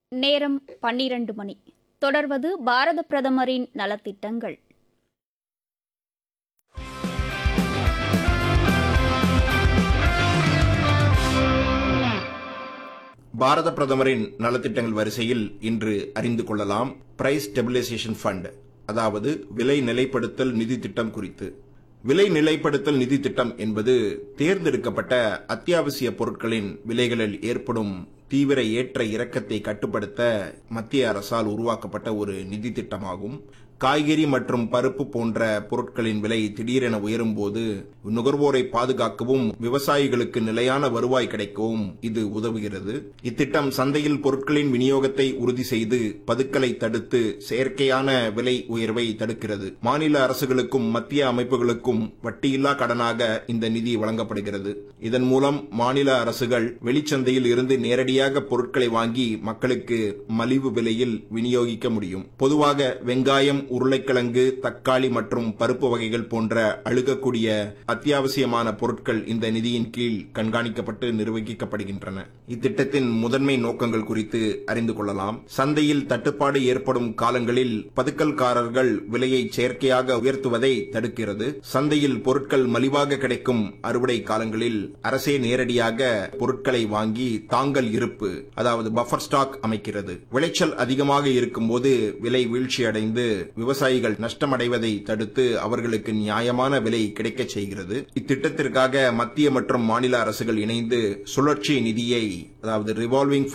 நேரம் பன்னிரண்டு மணி தொடர்வது பாரத பிரதமரின் நலத்திட்டங்கள் பாரத பிரதமரின் நலத்திட்டங்கள் வரிசையில் இன்று அறிந்து கொள்ளலாம் பிரைஸ் ஸ்டெபிலைசேஷன் ஃபண்ட் அதாவது விலை நிலைப்படுத்தல் நிதி திட்டம் குறித்து விலை நிலைப்படுத்தல் நிதி திட்டம் என்பது தேர்ந்தெடுக்கப்பட்ட அத்தியாவசிய பொருட்களின் விலைகளில் ஏற்படும் தீவிர ஏற்ற இறக்கத்தை கட்டுப்படுத்த மத்திய அரசால் உருவாக்கப்பட்ட ஒரு நிதி திட்டமாகும் காய்கறி மற்றும் பருப்பு போன்ற பொருட்களின் விலை திடீரென உயரும்போது நுகர்வோரை பாதுகாக்கவும் விவசாயிகளுக்கு நிலையான வருவாய் கிடைக்கவும் இது உதவுகிறது இத்திட்டம் சந்தையில் பொருட்களின் விநியோகத்தை உறுதி செய்து பதுக்கலை தடுத்து செயற்கையான விலை உயர்வை தடுக்கிறது மாநில அரசுகளுக்கும் மத்திய அமைப்புகளுக்கும் வட்டியில்லா கடனாக இந்த நிதி வழங்கப்படுகிறது இதன் மூலம் மாநில அரசுகள் வெளிச்சந்தையில் இருந்து நேரடியாக பொருட்களை வாங்கி மக்களுக்கு மலிவு விலையில் விநியோகிக்க முடியும் பொதுவாக வெங்காயம் உருளைக்கிழங்கு தக்காளி மற்றும் பருப்பு வகைகள் போன்ற அழுகக்கூடிய அத்தியாவசியமான பொருட்கள் இந்த நிதியின் கீழ் கண்காணிக்கப்பட்டு நிர்வகிக்கப்படுகின்றன இத்திட்டத்தின் முதன்மை நோக்கங்கள் குறித்து அறிந்து கொள்ளலாம் சந்தையில் தட்டுப்பாடு ஏற்படும் காலங்களில் பதுக்கல்காரர்கள் விலையை செயற்கையாக உயர்த்துவதை தடுக்கிறது சந்தையில் பொருட்கள் மலிவாக கிடைக்கும் அறுவடை காலங்களில் அரசே நேரடியாக பொருட்களை வாங்கி தாங்கல் இருப்பு அதாவது பஃபர் ஸ்டாக் அமைக்கிறது விளைச்சல் அதிகமாக இருக்கும்போது விலை வீழ்ச்சியடைந்து விவசாயிகள் நஷ்டமடைவதை தடுத்து அவர்களுக்கு நியாயமான விலை கிடைக்கச் செய்கிறது இத்திட்டத்திற்காக மத்திய மற்றும் மாநில அரசுகள் இணைந்து சுழற்சி நிதியை அதாவது ரிவால்விங்